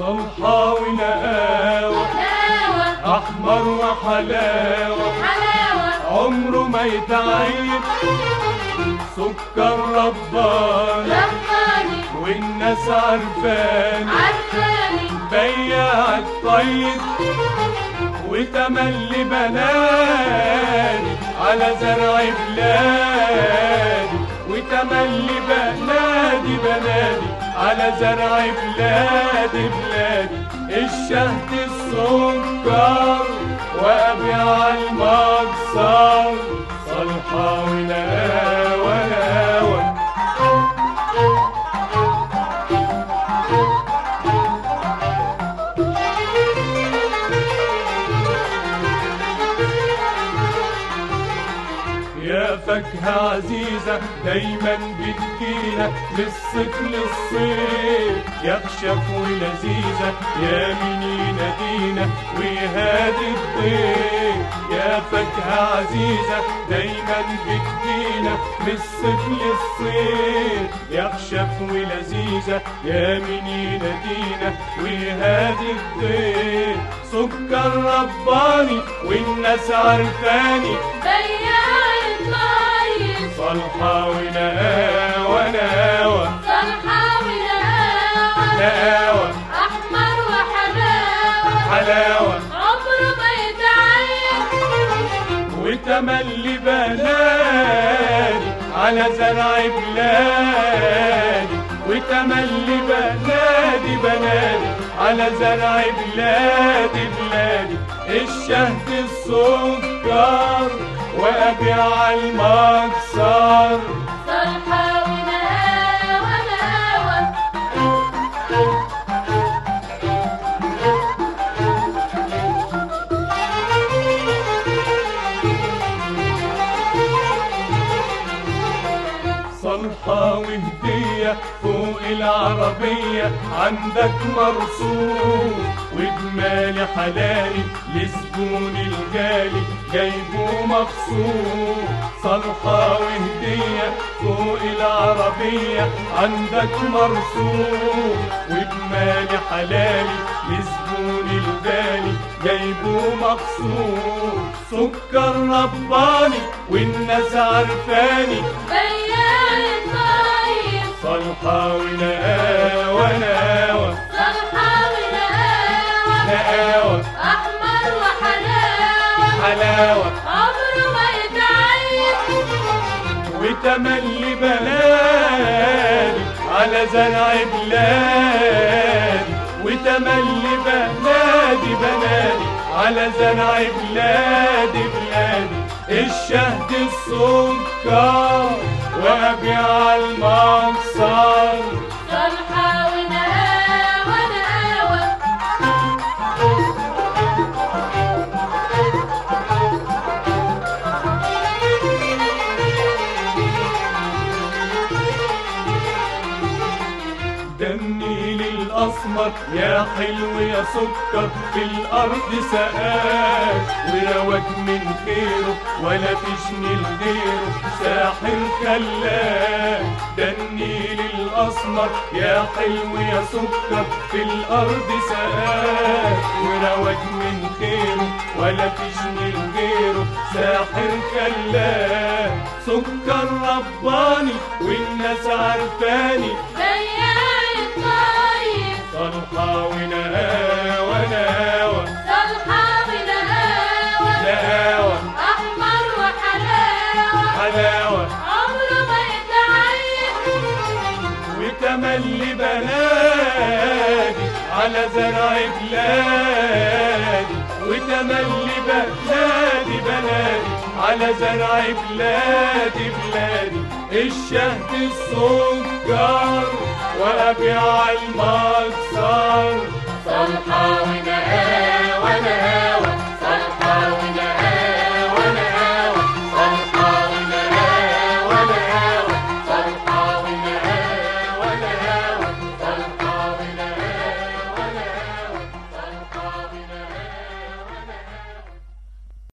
صلحة ونقاوة حلاوة أحمر وحلاوة حلاوة عمره ما يتعيب سكر رباني رباني والناس عارفاني عرفاني بياع الطيب وتملي بنادي على زرع بلادي وتملي بنادي بنادي على زرع بلادي بلادي الشهد السكر وابيع المكسر صلحة وناوى ناوى يا فاكهة عزيزة دايما بتجينا للصيف للصيف يا خشف ولذيذة يا مين ينادينا ويهادي الضيف يا فاكهة عزيزة دايما بتجينا للصيف للصيف يا خشف ولذيذة يا مين ينادينا ويهادي الضيف سكر رباني والناس عارفاني بياع الطيب صلحة ونقاوة نقاوة صلحة ونقاوة نقاوة أحمر وحلاوة حلاوة عمره ما يتعيب وتملي بنادي على زرع بلادي وتملي بنادي بنادي على زرع بلادي بلادي الشهد السكر وابيع المكسر صلحة ونقاوة نقاوة صلحة وهدية فوق العربية عندك مرسوم وجمالي حلالي لزبون الجالي جايبه مخصوص صلحة وهدية فوق العربية عندك مرسوم وجمالي حلالي لزبون الجالي جايبه مخصوص سكر رباني والناس عارفاني بياع الطيب صلحة ونقاوة نقاوة صلحة ونقاوة نقاوة أحمر وحلاوة حلاوة عمره ما يتعيب وتملي بلادي على زرع بلادي وتملي بلادي بنادي على زرع بلادي بلادي الشهد السكر وابيع المكسر صلحة ونقاوة نقاوة ده النيل الأسمر يا حلو يا سكر في الأرض سقاك ورواك من خيره ولا فيش نيل غيره ساحر خلاك ده النيل الأسمر يا حلو يا سكر في الأرض سقاك ورواك من خيره ولا فيش نيل غيره ساحر خلاك سكر رباني والناس عارفاني بياع الطيب صلحة ونقاوة نقاوة صلحة ونقاوة نقاوة أحمر وحلاوة حلاوة عمره ما يتعيب وتملي بنادي على زرع بلادي وتملي بنادي بنادي على زرع بلادي بلادي الشهد السكر وابيع المكسر